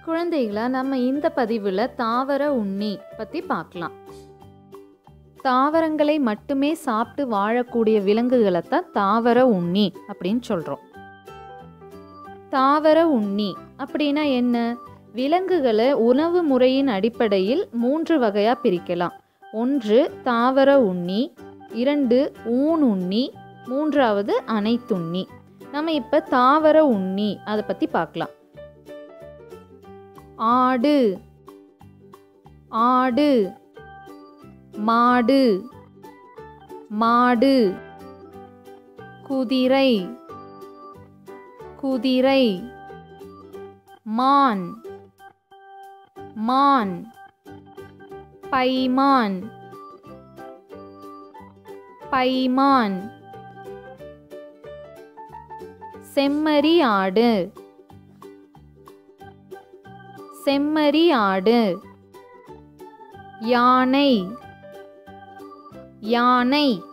குழந்தைகளா நம்ம இந்த பதிவில் தாவர உண்ணி பற்றி பார்க்கலாம் தாவரங்களை மட்டுமே சாப்பிட்டு வாழக்கூடிய விலங்குகளை தான் தாவர உண்ணி அப்படின்னு சொல்கிறோம் தாவர உண்ணி அப்படின்னா என்ன விலங்குகளை உணவு முறையின் அடிப்படையில் மூன்று வகையாக பிரிக்கலாம் ஒன்று தாவர உண்ணி இரண்டு ஊன் உண்ணி மூன்றாவது அனைத்துண்ணி நம்ம இப்போ தாவர உண்ணி அதை பற்றி பார்க்கலாம் ஆடு ஆடு மாடு மாடு குதிரை குதிரை மான் மான் பைமான் பைமான் செம்மறி ஆடு செம்மறி ஆடு யானை யானை